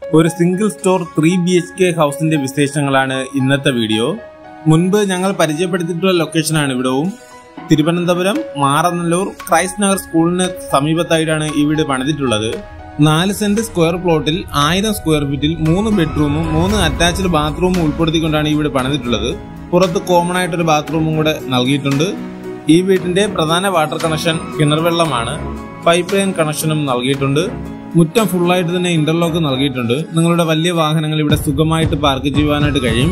ഒരു single storey three B H K ഹൗസിന്റെ വിശേഷങ്ങളാണ് ഇന്നത്തെ വീഡിയോ മുൻപ് ഞങ്ങൾ പരിചയപ്പെടുത്തിയിട്ടുള്ള ലൊക്കേഷനാണ് ഇവിടവും തിരുവനന്തപുരം മാറനല്ലൂർ ക്രൈസ്റ്റ് നഗർ സ്കൂളിന് സമീപത്തായിട്ടാണ് ഈ വീട് പണിതിട്ടുള്ളത് നാല് സെന്റ് സ്ക്വയർ പ്ലോട്ടിൽ ആയിരം സ്ക്വയർ ഫീറ്റിൽ മൂന്ന് ബെഡ്റൂമും മൂന്ന് അറ്റാച്ച്ഡ് ബാത്റൂമും ഉൾപ്പെടുത്തിക്കൊണ്ടാണ് ഈ വീട് പണിതിട്ടുള്ളത് പുറത്ത് കോമൺ ആയിട്ടൊരു ബാത്റൂമും കൂടെ നൽകിയിട്ടുണ്ട് ഈ വീടിന്റെ പ്രധാന വാട്ടർ കണക്ഷൻ കിണർ വെള്ളമാണ് പൈപ്പ് ലൈൻ കണക്ഷനും നൽകിയിട്ടുണ്ട് മുറ്റം ഫുള്ളായിട്ട് തന്നെ ഇന്റർലോക്ക് നൽകിയിട്ടുണ്ട് നിങ്ങളുടെ വലിയ വാഹനങ്ങൾ ഇവിടെ സുഖമായിട്ട് പാർക്ക് ചെയ്യുവാനായിട്ട് കഴിയും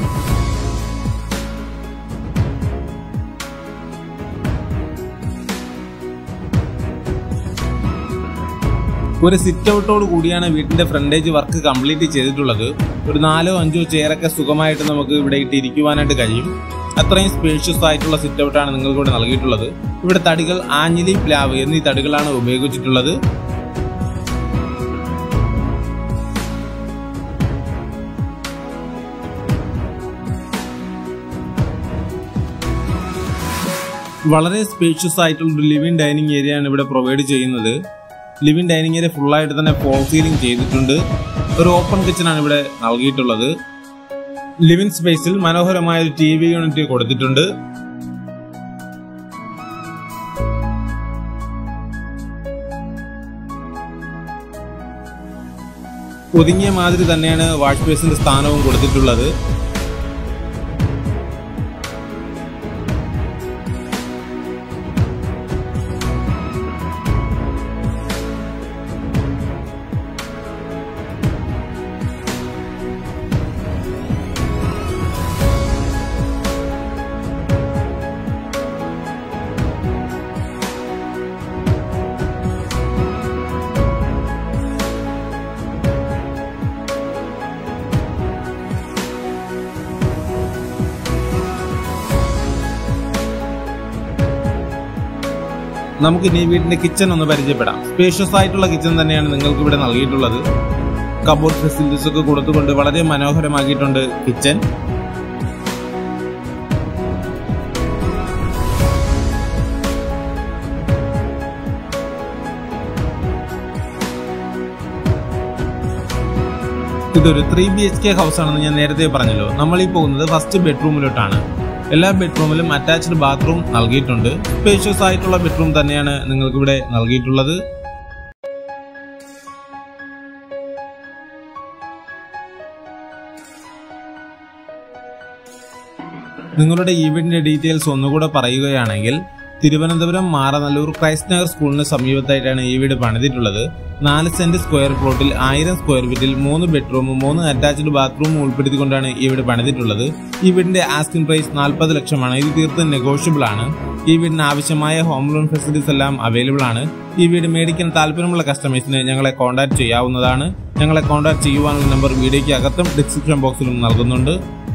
ഒരു സിറ്റ് ഔട്ടോട് കൂടിയാണ് വീടിന്റെ ഫ്രണ്ടേജ് വർക്ക് കംപ്ലീറ്റ് ചെയ്തിട്ടുള്ളത് ഒരു നാലോ അഞ്ചോ ചെയറൊക്കെ സുഖമായിട്ട് നമുക്ക് ഇവിടെ ഇട്ട് ഇരിക്കുവാനായിട്ട് കഴിയും അത്രയും സ്പേഷ്യസ് ആയിട്ടുള്ള സിറ്റ് ഔട്ടാണ് നിങ്ങൾക്ക് ഇവിടെ നൽകിയിട്ടുള്ളത് ഇവിടെ തടികൾ ആഞ്ഞിലി പ്ലാവ് എന്നീ തടികളാണ് ഉപയോഗിച്ചിട്ടുള്ളത് വളരെ സ്പേഷ്യസ് ആയിട്ടുള്ള ഒരു ലിവിംഗ് ഡൈനിങ് ഏരിയ ആണ് ഇവിടെ പ്രൊവൈഡ് ചെയ്യുന്നത് ലിവിംഗ് ഡൈനിങ് ഏരിയ ഫുൾ ആയിട്ട് തന്നെ ഫോൾ സീലിംഗ് ചെയ്തിട്ടുണ്ട് ഒരു ഓപ്പൺ കിച്ചൺ ആണ് ഇവിടെ നൽകിയിട്ടുള്ളത് ലിവിംഗ് സ്പേസിൽ മനോഹരമായ ഒരു ടി വി യൂണിറ്റ് കൊടുത്തിട്ടുണ്ട് ഒതുങ്ങിയ മാതിരി തന്നെയാണ് വാഷ് ബേസിന്റെ സ്ഥാനവും കൊടുത്തിട്ടുള്ളത് നമുക്ക് ഇനി വീടിന്റെ കിച്ചൺ ഒന്ന് പരിചയപ്പെടാം സ്പേഷ്യസ് ആയിട്ടുള്ള കിച്ചൺ തന്നെയാണ് നിങ്ങൾക്ക് ഇവിടെ നൽകിയിട്ടുള്ളത് കബോർഡ് ഫെസിലിറ്റീസ് ഒക്കെ കൊടുത്തുകൊണ്ട് വളരെ മനോഹരമാക്കിയിട്ടുണ്ട് കിച്ചൺ ഇതൊരു three B H K house ആണെന്ന് ഞാൻ നേരത്തെ പറഞ്ഞല്ലോ നമ്മൾ ഈ പോകുന്നത് ഫസ്റ്റ് ബെഡ്റൂമിലോട്ടാണ് എല്ലാ ബെഡ്റൂമിലും അറ്റാച്ച്ഡ് ബാത്റൂം നൽകിയിട്ടുണ്ട് സ്പേഷ്യസ് ആയിട്ടുള്ള ബെഡ്റൂം തന്നെയാണ് നിങ്ങൾക്ക് ഇവിടെ നൽകിയിട്ടുള്ളത് നിങ്ങളുടെ ഈവെന്റിന്റെ ഡീറ്റെയിൽസ് ഒന്നുകൂടെ പറയുകയാണെങ്കിൽ തിരുവനന്തപുരം മാറനല്ലൂർ ക്രൈസ്റ്റ് നഗർ സ്കൂളിന് സമീപത്തായിട്ടാണ് ഈ വീട് പണിതിട്ടുള്ളത് നാല് സെന്റ് സ്ക്വയർ പ്ലോട്ടിൽ ആയിരം സ്ക്വയർ ഫീറ്റിൽ മൂന്ന് ബെഡ്റൂമും മൂന്ന് അറ്റാച്ച്ഡ് ബാത്റൂമും ഉൾപ്പെടുത്തിക്കൊണ്ടാണ് ഈ വീട് പണിതിട്ടുള്ളത് ഈ വീടിന്റെ ആസ്കിംഗ് പ്രൈസ് നാൽപ്പത് ലക്ഷമാണ് ഇത് തീർത്തും നെഗോഷ്യബിൾ ആണ് ഈ വീടിന് ആവശ്യമായ ഹോം ലോൺ ഫെസിലിറ്റീസ് എല്ലാം അവൈലബിൾ ആണ് ഈ വീട് മേടിക്കാൻ താല്പര്യമുള്ള കസ്റ്റമേഴ്സിന് ഞങ്ങളെ കോൺടാക്ട് ചെയ്യാവുന്നതാണ് ഞങ്ങളെ കോൺടാക്ട് ചെയ്യുവാനുള്ള നമ്പർ വീഡിയോയ്ക്ക് അകത്തും ഡിസ്ക്രിപ്ഷൻ ബോക്സിലും നൽകുന്നുണ്ട്